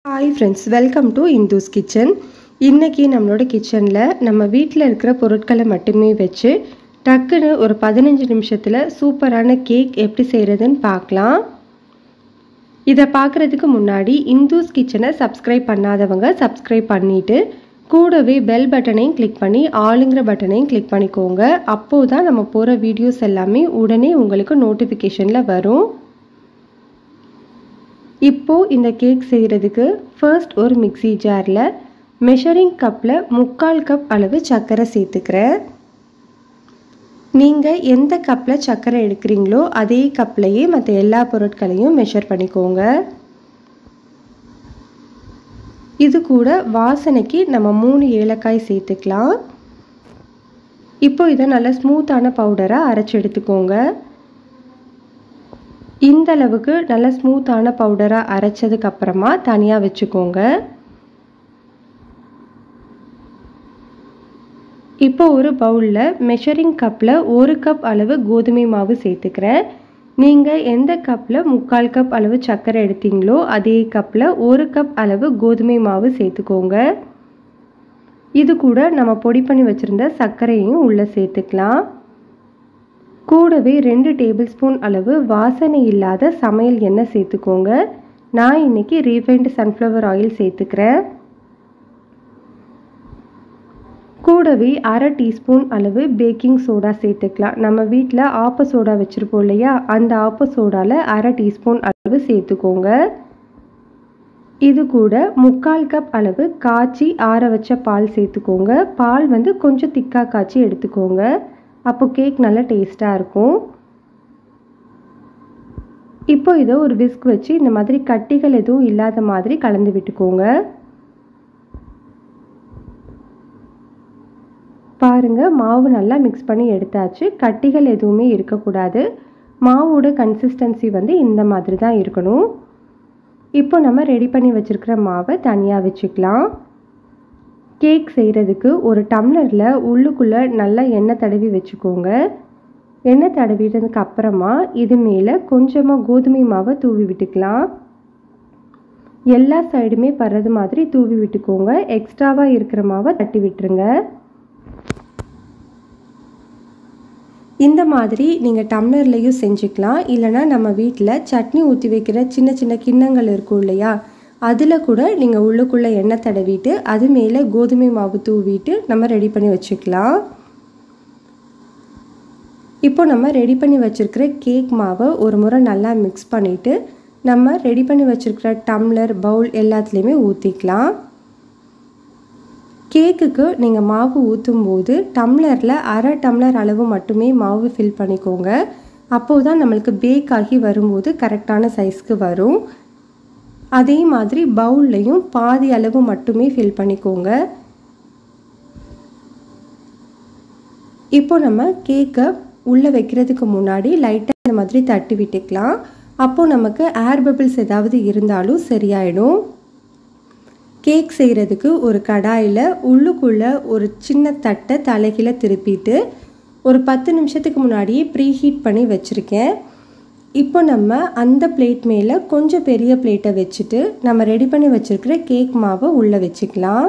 hi friends welcome to Indhu's kitchen இன்றைக்கி நம்மளோட கிச்சனில் நம்ம வீட்டில் இருக்கிற பொருட்களை மட்டுமே வச்சு டக்குன்னு ஒரு பதினஞ்சு நிமிஷத்தில் சூப்பரான கேக் எப்படி செய்கிறதுன்னு பார்க்கலாம் இதை பார்க்குறதுக்கு முன்னாடி இந்துஸ் கிச்சனை சப்ஸ்கிரைப் பண்ணாதவங்க சப்ஸ்கிரைப் பண்ணிவிட்டு கூடவே பெல் பட்டனையும் கிளிக் பண்ணி ஆளுங்கிற பட்டனையும் கிளிக் பண்ணிக்கோங்க அப்போது தான் நம்ம போகிற வீடியோஸ் எல்லாமே உடனே உங்களுக்கு நோட்டிஃபிகேஷனில் வரும் இப்போது இந்த கேக் செய்கிறதுக்கு ஃபர்ஸ்ட் ஒரு மிக்சி ஜாரில் மெஷரிங் கப்பில் முக்கால் கப் அளவு சர்க்கரை சேர்த்துக்கிறேன் நீங்கள் எந்த கப்பில் சர்க்கரை எடுக்கிறீங்களோ அதே கப்லையே மற்ற எல்லா பொருட்களையும் மெஷர் பண்ணிக்கோங்க இது கூட வாசனைக்கு நம்ம மூணு ஏலக்காய் சேர்த்துக்கலாம் இப்போ இதை நல்லா ஸ்மூத்தான பவுடராக அரைச்சி எடுத்துக்கோங்க இந்த அளவுக்கு நல்ல ஸ்மூத்தான பவுடராக அரைச்சதுக்கு அப்புறமா தனியாக வச்சுக்கோங்க இப்போ ஒரு பவுலில் மெஷரிங் கப்பில் ஒரு கப் அளவு கோதுமை மாவு சேர்த்துக்கிறேன் நீங்கள் எந்த கப்பில் முக்கால் கப் அளவு சர்க்கரை எடுத்தீங்களோ அதே கப்பில் ஒரு கப் அளவு கோதுமை மாவு சேர்த்துக்கோங்க இது கூட நம்ம பொடி பண்ணி வச்சுருந்த சர்க்கரையும் உள்ளே சேர்த்துக்கலாம் கூடவே ரெண்டு டேபிள் ஸ்பூன் அளவு வாசனை இல்லாத சமையல் எண்ணெய் சேர்த்துக்கோங்க நான் இன்னைக்கு ரீஃபைண்ட் சன்ஃப்ளவர் ஆயில் சேர்த்துக்கிறேன் கூடவே அரை டீஸ்பூன் அளவு பேக்கிங் சோடா சேர்த்துக்கலாம் நம்ம வீட்டில் ஆப்ப சோடா வச்சுருப்போம் இல்லையா அந்த ஆப்ப சோடாவில் அரை டீஸ்பூன் அளவு சேர்த்துக்கோங்க இது கூட முக்கால் கப் அளவு காய்ச்சி ஆற வச்ச பால் சேர்த்துக்கோங்க பால் வந்து கொஞ்சம் திக்காக காய்ச்சி எடுத்துக்கோங்க அப்போ கேக் நல்லா டேஸ்ட்டாக இருக்கும் இப்போ இதை ஒரு விஸ்க் வச்சு இந்த மாதிரி கட்டிகள் எதுவும் இல்லாத மாதிரி கலந்து விட்டுக்கோங்க பாருங்கள் மாவு நல்லா மிக்ஸ் பண்ணி எடுத்தாச்சு கட்டிகள் எதுவுமே இருக்கக்கூடாது மாவோட கன்சிஸ்டன்சி வந்து இந்த மாதிரி தான் இருக்கணும் இப்போ நம்ம ரெடி பண்ணி வச்சுருக்கிற மாவை தனியாக வச்சுக்கலாம் கேக் செய்கிறதுக்கு ஒரு டம்ளரில் உள்ளுக்குள்ளே நல்லா எண்ணெய் தடவி வச்சுக்கோங்க எண்ணெய் தடவிட்டதுக்கு அப்புறமா இது மேலே கொஞ்சமாக கோதுமை மாவை தூவி விட்டுக்கலாம் எல்லா சைடுமே படுறது மாதிரி தூவி விட்டுக்கோங்க எக்ஸ்ட்ராவாக இருக்கிற மாவை தட்டி விட்டுருங்க இந்த மாதிரி நீங்கள் டம்ளர்லேயும் செஞ்சுக்கலாம் இல்லைனா நம்ம வீட்டில் சட்னி ஊற்றி வைக்கிற சின்ன சின்ன கிண்ணங்கள் இருக்கும் இல்லையா அதில் கூட நீங்கள் உள்ளுக்குள்ளே எண்ணெய் தடவிட்டு அது மேலே கோதுமை மாவு தூவிட்டு நம்ம ரெடி பண்ணி வச்சுக்கலாம் இப்போ நம்ம ரெடி பண்ணி வச்சுருக்கிற கேக் மாவை ஒரு முறை நல்லா மிக்ஸ் பண்ணிவிட்டு நம்ம ரெடி பண்ணி வச்சுருக்கிற டம்ளர் பவுல் எல்லாத்துலேயுமே ஊற்றிக்கலாம் கேக்குக்கு நீங்கள் மாவு ஊற்றும் போது டம்ளரில் அரை டம்ளர் அளவு மட்டுமே மாவு ஃபில் பண்ணிக்கோங்க அப்போது தான் நம்மளுக்கு பேக் ஆகி வரும்போது கரெக்டான சைஸ்க்கு வரும் அதே மாதிரி பவுல்லையும் பாதி அளவு மட்டுமே ஃபில் பண்ணிக்கோங்க இப்போ நம்ம கேக்கை உள்ளே வைக்கிறதுக்கு முன்னாடி லைட்டாக இந்த மாதிரி தட்டி விட்டுக்கலாம் அப்போது நமக்கு ஏர் பபிள்ஸ் ஏதாவது இருந்தாலும் சரியாயிடும் கேக் செய்கிறதுக்கு ஒரு கடாயில் உள்ளுக்குள்ளே ஒரு சின்ன தட்டை தலைகீழ திருப்பிட்டு ஒரு பத்து நிமிஷத்துக்கு முன்னாடியே ப்ரீ ஹீட் பண்ணி வச்சுருக்கேன் இப்போ நம்ம அந்த பிளேட் மேலே கொஞ்சம் பெரிய பிளேட்டை வச்சுட்டு நம்ம ரெடி பண்ணி வச்சுருக்கிற கேக் மாவை உள்ளே வச்சுக்கலாம்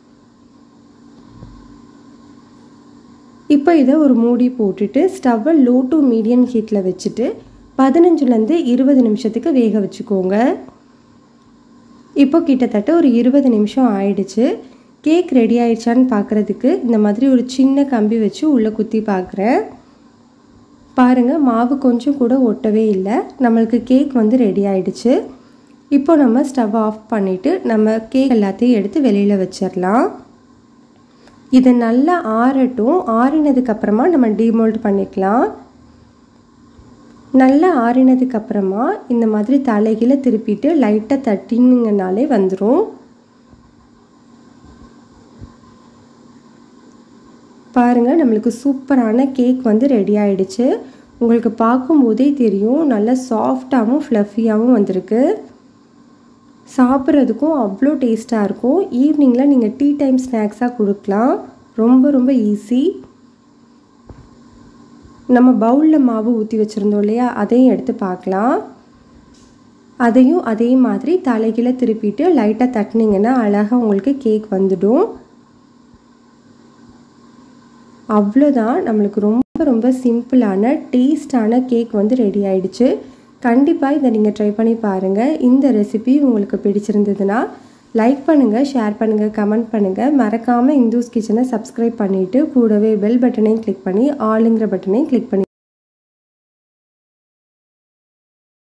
இப்போ இதை ஒரு மூடி போட்டுட்டு ஸ்டவ்வை லோ டு மீடியம் ஹீட்டில் வச்சுட்டு பதினஞ்சுலேருந்து இருபது நிமிஷத்துக்கு வேக வச்சுக்கோங்க இப்போ கிட்டத்தட்ட ஒரு இருபது நிமிஷம் ஆயிடுச்சு கேக் ரெடி ஆயிடுச்சான்னு பார்க்குறதுக்கு இந்த மாதிரி ஒரு சின்ன கம்பி வச்சு உள்ளே குத்தி பார்க்குறேன் பாருங்கள் மாவு கொஞ்சம் கூட ஒட்டவே இல்லை நம்மளுக்கு கேக் வந்து ரெடி ஆயிடுச்சு இப்போ நம்ம ஸ்டவ் ஆஃப் பண்ணிவிட்டு நம்ம கேக் எல்லாத்தையும் எடுத்து வெளியில் வச்சிடலாம் இதை நல்லா ஆறட்டும் ஆறினதுக்கப்புறமா நம்ம டீமோல்ட் பண்ணிக்கலாம் நல்லா ஆறினதுக்கப்புறமா இந்த மாதிரி தலைகீழ திருப்பிட்டு லைட்டாக தட்டினீங்கனாலே வந்துடும் பாருங்கள் நம்மளுக்கு சூப்பரான கேக் வந்து ரெடி ஆயிடுச்சு உங்களுக்கு பார்க்கும்போதே தெரியும் நல்லா சாஃப்டாகவும் ஃப்ளஃபியாகவும் வந்திருக்கு சாப்பிட்றதுக்கும் அவ்வளோ டேஸ்ட்டாக இருக்கும் ஈவினிங்கில் நீங்கள் டீ டைம் ஸ்நாக்ஸாக கொடுக்கலாம் ரொம்ப ரொம்ப ஈஸி நம்ம பவுலில் மாவு ஊற்றி வச்சுருந்தோம் இல்லையா அதையும் எடுத்து பார்க்கலாம் அதையும் அதே மாதிரி தலைகீழ திருப்பிட்டு லைட்டாக தட்டினீங்கன்னா அழகாக உங்களுக்கு கேக் வந்துடும் அவ்வளோதான் நம்மளுக்கு ரொம்ப ரொம்ப சிம்பிளான டேஸ்டான கேக் வந்து ரெடி ஆயிடுச்சு கண்டிப்பாக இதை நீங்கள் ட்ரை பண்ணி பாருங்கள் இந்த ரெசிபி உங்களுக்கு பிடிச்சிருந்ததுன்னா லைக் பண்ணுங்கள் ஷேர் பண்ணுங்கள் கமெண்ட் பண்ணுங்கள் மறக்காமல் இந்துஸ் கிச்சனை சப்ஸ்கிரைப் பண்ணிவிட்டு கூடவே பெல் பட்டனையும் கிளிக் பண்ணி ஆளுங்கிற பட்டனையும் கிளிக் பண்ணி